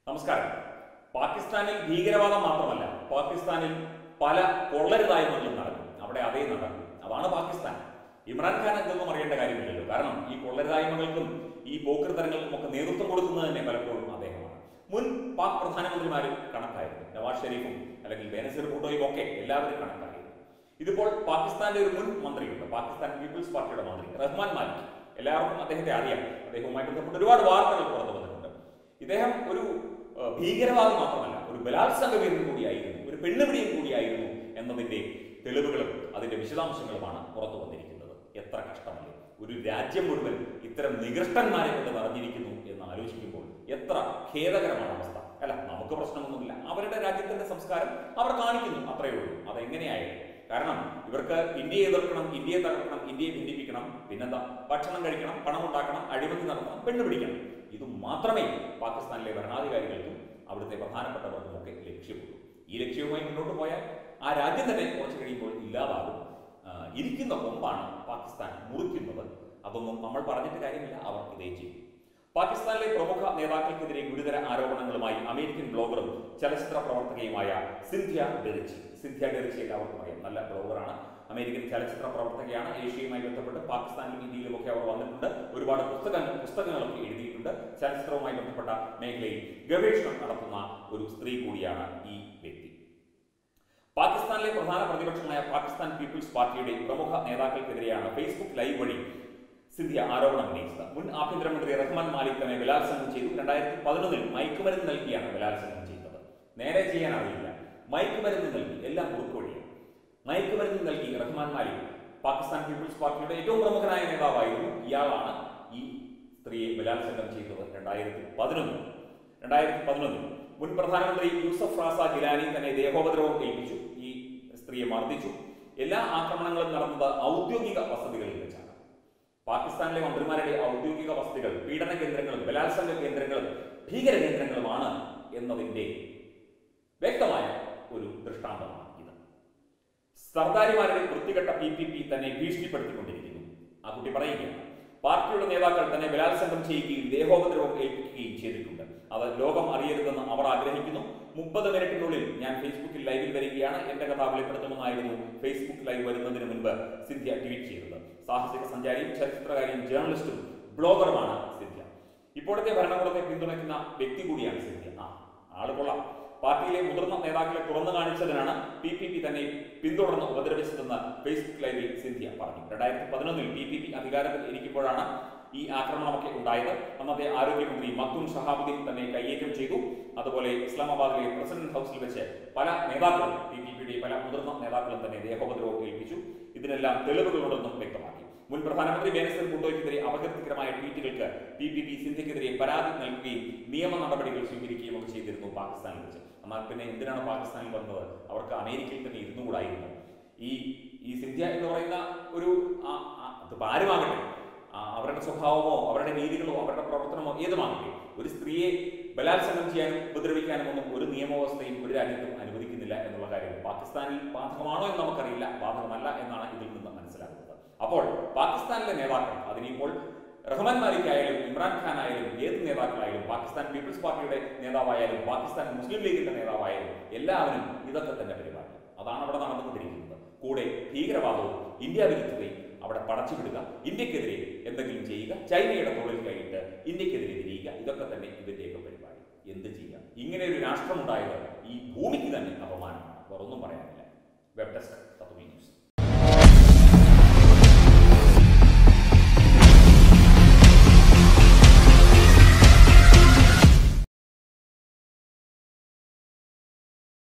നമസ്കാരം പാകിസ്ഥാനിൽ ഭീകരവാദം മാത്രമല്ല പാകിസ്ഥാനിൽ പല കൊള്ളരുതായ്മകളും നടക്കും അവിടെ അതേ നടക്കും അതാണ് പാകിസ്ഥാൻ ഇമ്രാൻഖാൻ ഇതൊന്നും അറിയേണ്ട കാര്യമില്ലല്ലോ കാരണം ഈ കൊള്ളരുതായ്മകൾക്കും ഈ പോക്കൃതരങ്ങൾക്കും ഒക്കെ നേതൃത്വം കൊടുക്കുന്നത് തന്നെ പലപ്പോഴും അദ്ദേഹമാണ് മുൻ പാക് പ്രധാനമന്ത്രിമാരും കണക്കായിരുന്നു നവാസ് ഷെരീഫും അല്ലെങ്കിൽ ബേനസീർ ഭൂട്ടോയും ഒക്കെ എല്ലാവരും കണക്കായിരുന്നു ഇതിപ്പോൾ പാകിസ്ഥാന്റെ ഒരു മുൻ മന്ത്രിയുണ്ട് പാകിസ്ഥാൻ പീപ്പിൾസ് പാർട്ടിയുടെ മന്ത്രി റഹ്മാൻ മാലിക് എല്ലാവർക്കും അദ്ദേഹത്തെ അറിയാം അദ്ദേഹവുമായി ബന്ധപ്പെട്ട് ഒരുപാട് വാർത്തകൾ പുറത്തു വന്നിട്ടുണ്ട് ഇദ്ദേഹം ഒരു ഏഹ്, ഭീകരവാദി മാത്രമല്ല ഒരു ബലാത്സംഗ വീരൻ കൂടിയായിരുന്നു ഒരു പെണ്ണുപിടിയും കൂടിയായിരുന്നു എന്നതിന്റെ തെളിവുകളും അതിന്റെ വിശദാംശങ്ങളുമാണ് പുറത്തു വന്നിരിക്കുന്നത് എത്ര കഷ്ടമല്ലേ ഒരു രാജ്യം മുഴുവൻ ഇത്തരം നികൃഷ്ടന്മാരെ കൊണ്ട് നിറഞ്ഞിരിക്കുന്നു എന്ന് ആലോചിക്കുമ്പോൾ എത്ര ഖേദകരമാണ് അവസ്ഥ അല്ല നമുക്ക് പ്രശ്നമൊന്നുമില്ല അവരുടെ രാജ്യത്തിന്റെ സംസ്കാരം അവർ കാണിക്കുന്നു അത്രയേ ഉള്ളൂ അതെങ്ങനെയായാലും കാരണം ഇവർക്ക് ഇന്ത്യയെ എതിർക്കണം ഇന്ത്യയെ തകർക്കണം ഇന്ത്യയെ ഭിന്നിപ്പിക്കണം പിന്നെന്താ ഭക്ഷണം കഴിക്കണം പണം ഉണ്ടാക്കണം അഴിമതി നടത്തണം പെണ്ണ് പിടിക്കണം ഇത് മാത്രമേ പാകിസ്ഥാനിലെ ഭരണാധികാരികൾക്കും അവിടുത്തെ പ്രധാനപ്പെട്ടവർക്കും ഒക്കെ ലക്ഷ്യമുള്ളൂ ഈ ലക്ഷ്യവുമായി മുന്നോട്ട് പോയാൽ ആ രാജ്യം തന്നെ കുറച്ച് കഴിയുമ്പോൾ ഇല്ലാതാകും ആ, ഇരിക്കുന്ന കൊമ്പാണ് പാകിസ്ഥാൻ മുറിക്കുന്നത് അതൊന്നും നമ്മൾ പറഞ്ഞിട്ട് കാര്യമില്ല അവർ ഇതേ ചെയ്യും പാകിസ്ഥാനിലെ പ്രമുഖ നേതാക്കൾക്കെതിരെ ഗുരുതര ആരോപണങ്ങളുമായി അമേരിക്കൻ ബ്ലോഗറും ചലച്ചിത്ര പ്രവർത്തകയുമായ സിന്ധ്യ ഡെറിച്ചി സിന്ധ്യ ഡെറിച്ചി എല്ലാവർക്കും അറിയാം നല്ല ബ്ലോഗറാണ് അമേരിക്കൻ ചലച്ചിത്ര പ്രവർത്തകയാണ് ഏഷ്യയുമായി ബന്ധപ്പെട്ട് പാകിസ്ഥാനിലും ഇന്ത്യയിലും ഒക്കെ അവർ വന്നിട്ടുണ്ട് ഒരുപാട് പുസ്തകങ്ങൾ പുസ്തകങ്ങളൊക്കെ എഴുതിയിട്ടുണ്ട് ചലച്ചിത്രവുമായി ബന്ധപ്പെട്ട മേഖലയിൽ ഗവേഷണം നടത്തുന്ന ഒരു സ്ത്രീ കൂടിയാണ് ഈ വ്യക്തി പാകിസ്ഥാനിലെ പ്രധാന പ്രതിപക്ഷമായ പാകിസ്ഥാൻ പീപ്പിൾസ് പാർട്ടിയുടെ പ്രമുഖ നേതാക്കൾക്കെതിരെയാണ് ഫേസ്ബുക്ക് ലൈവ് വഴി സിന്ധ്യ ആരോപണം ഉന്നയിച്ചത് മുൻ ആഭ്യന്തരമന്ത്രി റഹ്മാൻ മാലിക് തന്നെ ബലാത്സംഗം ചെയ്തു രണ്ടായിരത്തി പതിനൊന്നിൽ മയക്കുമരുന്ന് നൽകിയാണ് ബലാത്സംഗം ചെയ്തത് നേരെ ചെയ്യാൻ അറിയില്ല മയക്കുമരുന്ന് നൽകി എല്ലാം കുറുക്കുവഴിയാണ് മയക്കുമരുന്ന് നൽകി റഹ്മാൻ മാലിക് പാകിസ്ഥാൻ പീപ്പിൾസ് പാർട്ടിയുടെ ഏറ്റവും പ്രമുഖനായ നേതാവായിരുന്നു ഇയാളാണ് ഈ സ്ത്രീയെ ബലാത്സംഗം ചെയ്തത് രണ്ടായിരത്തി പതിനൊന്നിൽ രണ്ടായിരത്തി പതിനൊന്നിൽ മുൻ പ്രധാനമന്ത്രി യൂസഫ് റാസ ഗിലാനി തന്നെ ദേഹോപദ്രവം ഏൽപ്പിച്ചു ഈ സ്ത്രീയെ മർദ്ദിച്ചു എല്ലാ ആക്രമണങ്ങളും നടന്നത് ഔദ്യോഗിക വസതികളിൽ വെച്ചാണ് പാകിസ്ഥാനിലെ മന്ത്രിമാരുടെ ഔദ്യോഗിക വസതികൾ പീഡന കേന്ദ്രങ്ങളും ബലാത്സംഗ കേന്ദ്രങ്ങളും ഭീകര കേന്ദ്രങ്ങളുമാണ് എന്നതിന്റെ വ്യക്തമായ ഒരു ദൃഷ്ടാന്തമാണ് ഇത് സർദാരിമാരുടെ വൃത്തികെട്ട പി പി പി തന്നെ ഭീഷണിപ്പെടുത്തിക്കൊണ്ടിരിക്കുന്നു ആ കുട്ടി പറയുകയാണ് പാർട്ടിയുടെ നേതാക്കൾ തന്നെ ബലാത്സംഗം ചെയ്യുകയും ദേഹോപദ്രവം ഏൽപ്പിക്കുകയും ചെയ്തിട്ടുണ്ട് അത് ലോകം അറിയരുതെന്ന് അവർ ആഗ്രഹിക്കുന്നു മുപ്പത് മിനിറ്റിനുള്ളിൽ ഞാൻ ഫേസ്ബുക്കിൽ ലൈവിൽ വരികയാണ് എന്റെ കഥ വെളിപ്പെടുത്തുമെന്നായിരുന്നു ഫേസ്ബുക്ക് ലൈവ് വരുന്നതിന് മുൻപ് സിന്ധ്യ ട്വീറ്റ് ചെയ്തത് സാഹസിക സഞ്ചാരിയും ചലച്ചിത്രകാരിയും ജേർണലിസ്റ്റും ബ്ലോഗറുമാണ് സിന്ധ്യ ഇപ്പോഴത്തെ ഭരണകൂടത്തെ പിന്തുണയ്ക്കുന്ന വ്യക്തി കൂടിയാണ് സിന്ധ്യ ആ ആള് കൊള്ളാം പാർട്ടിയിലെ മുതിർന്ന നേതാക്കളെ തുറന്നു കാണിച്ചതിനാണ് പി പി പി തന്നെ പിന്തുടർന്ന് ഉപദ്രവിച്ചതെന്ന് ഫേസ്ബുക്ക് ലൈവിൽ സിന്ധ്യ പറഞ്ഞു രണ്ടായിരത്തി പതിനൊന്നിൽ പി പി പി അധികാരത്തിൽ ഇരിക്കുമ്പോഴാണ് ഈ ആക്രമണമൊക്കെ ഉണ്ടായത് അന്നത്തെ ആരോഗ്യമന്ത്രി മക്തും ഷഹാബുദ്ദീൻ തന്നെ കയ്യേറ്റം ചെയ്തു അതുപോലെ ഇസ്ലാമാബാദിലെ പ്രസിഡന്റ് ഹൗസിൽ വെച്ച് പല നേതാക്കളും പി പി പിയുടെ പല മുതിർന്ന നേതാക്കളും തന്നെ ദേഹോപദ്രവം ഏൽപ്പിച്ചു ഇതിനെല്ലാം തെളിവുകളുണ്ടെന്നും വ്യക്തമാക്കി മുൻ പ്രധാനമന്ത്രി ബേനസർ ഭൂട്ടോയ്ക്കെതിരെ അപകീർത്തികരമായ ട്വീറ്റുകൾക്ക് പി പി പി സിന്ധ്യക്കെതിരെ പരാതി നൽകുകയും നിയമ നടപടികൾ സ്വീകരിക്കുകയും ഒക്കെ ചെയ്തിരുന്നു പാകിസ്ഥാനിൽ വെച്ച് എന്നാൽ പിന്നെ എന്തിനാണ് പാകിസ്ഥാനിൽ വന്നത് അവർക്ക് അമേരിക്കയിൽ തന്നെ ഇരുന്നുകൂടായിരുന്നു ഈ ഈ സിന്ധ്യ എന്ന് പറയുന്ന ഒരു ആ- ആ- അതിപ്പോ ആരുമാകട്ടെ ആ, അവരുടെ സ്വഭാവമോ അവരുടെ രീതികളോ അവരുടെ പ്രവർത്തനമോ ഏതുമാകട്ടെ ഒരു സ്ത്രീയെ ബലാത്സംഗം ചെയ്യാനും ഉപദ്രവിക്കാനും ഒന്നും ഒരു നിയമവ്യവസ്ഥയും ഒരു രാജ്യത്തും അനുവദിക്കുന്നില്ല എന്നുള്ള കാര്യം പാകിസ്ഥാനിൽ ബാധകമാണോ എന്ന് നമുക്കറിയില്ല ബാധകമല്ല എന്നാണ് ഇതിൽ നിന്ന് മനസ്സിലാക്കുന്നത് അപ്പോൾ പാകിസ്ഥാനിലെ നേതാക്കൾ അതിനിപ്പോൾ റഹ്മാൻ മാലിക് ആയാലും ഇമ്രാൻഖാൻ ആയാലും ഏത് നേതാക്കളായാലും പാകിസ്ഥാൻ പീപ്പിൾസ് പാർട്ടിയുടെ നേതാവായാലും പാകിസ്ഥാൻ മുസ്ലിം ലീഗിന്റെ നേതാവായാലും എല്ലാവരും ഇതൊക്കെ തന്നെ പരിപാടി അതാണ് അവിടെ നടന്നുകൊണ്ടിരിക്കുന്നത് കൂടെ ഭീകരവാദവും ഇന്ത്യ വിരുദ്ധതയും അവിടെ പടച്ചുവിടുക ഇന്ത്യക്കെതിരെ എന്തെങ്കിലും ചെയ്യുക ചൈനയുടെ തോളിൽ കൈയിട്ട് ഇന്ത്യക്കെതിരെ തിരിയുക ഇതൊക്കെ തന്നെ ഇതിന്റെയൊക്കെ പരിപാടി എന്ത് ചെയ്യാം ഇങ്ങനെ ഒരു രാഷ്ട്രമുണ്ടായത് ഈ ഭൂമിക്ക് തന്നെ അപമാനമാണ് വേറൊന്നും പറയാനില്ല വെബ് ഡെസ്ക് തത്വമി ന്യൂസ്